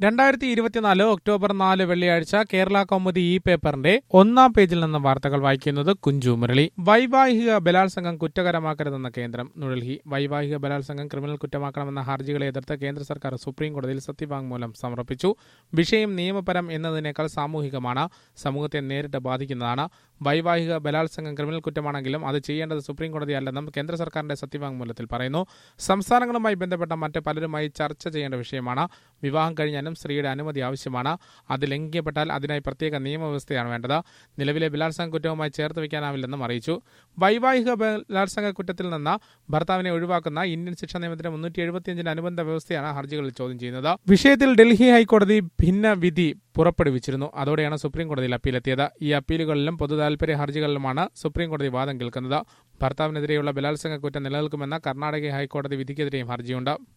രണ്ടായിരത്തി ഇരുപത്തിനാല് ഒക്ടോബർ നാല് വെള്ളിയാഴ്ച കേരള കൗമുദി ഇ പേപ്പറിന്റെ ഒന്നാം പേജിൽ നിന്ന് വാർത്തകൾ വായിക്കുന്നത് കുഞ്ചു മുരളി വൈവാഹിക ബലാത്സംഗം കുറ്റകരമാക്കരുതെന്ന കേന്ദ്രം ന്യൂഡൽഹി വൈവാഹിക ബലാത്സംഗം ക്രിമിനൽ കുറ്റമാക്കണമെന്ന ഹർജികളെ എതിർത്ത് കേന്ദ്ര സർക്കാർ സുപ്രീം കോടതിയിൽ സത്യവാങ്മൂലം സമർപ്പിച്ചു വിഷയം നിയമപരം എന്നതിനേക്കാൾ സാമൂഹികമാണ് സമൂഹത്തെ നേരിട്ട് ബാധിക്കുന്നതാണ് വൈവാഹിക ബലാത്സംഗം ക്രിമിനൽ കുറ്റമാണെങ്കിലും അത് ചെയ്യേണ്ടത് സുപ്രീം കോടതി അല്ലെന്നും കേന്ദ്ര സർക്കാരിന്റെ സത്യവാങ്മൂലത്തിൽ പറയുന്നു സംസ്ഥാനങ്ങളുമായി ബന്ധപ്പെട്ട മറ്റ് പലരുമായി ചർച്ച ചെയ്യേണ്ട വിഷയമാണ് വിവാഹം കഴിഞ്ഞാലും സ്ത്രീയുടെ അനുമതി ആവശ്യമാണ് അത് ലംഘിക്കപ്പെട്ടാൽ അതിനായി പ്രത്യേക നിയമവ്യവസ്ഥയാണ് വേണ്ടത് നിലവിലെ ബലാത്സംഗ കുറ്റവുമായി ചേർത്ത് വയ്ക്കാനാവില്ലെന്നും അറിയിച്ചു വൈവാഹിക ബലാത്സംഗ കുറ്റത്തിൽ നിന്ന് ഭർത്താവിനെ ഒഴിവാക്കുന്ന ഇന്ത്യൻ ശിക്ഷാ നിയമത്തിന്റെ മുന്നൂറ്റി എഴുപത്തിയഞ്ചിന് അനുബന്ധ വ്യവസ്ഥയാണ് ഹർജികളിൽ ചോദ്യം ചെയ്യുന്നത് വിഷയത്തിൽ ഡൽഹി ഹൈക്കോടതി ഭിന്ന വിധി പുറപ്പെടുവിച്ചിരുന്നു അതോടെയാണ് സുപ്രീം കോടതിയിൽ അപ്പീലെത്തിയത് ഈ അപ്പീലുകളിലും പൊതു താൽപര്യ ഹർജികളിലുമാണ് സുപ്രീം കോടതി വാദം കേൾക്കുന്നത് ഭർത്താവിനെതിരെയുള്ള ബലാത്സംഗ കുറ്റം നിലനിൽക്കുമെന്ന കർണാടക ഹൈക്കോടതി വിധിക്കെതിരെയും ഹർജിയുണ്ട്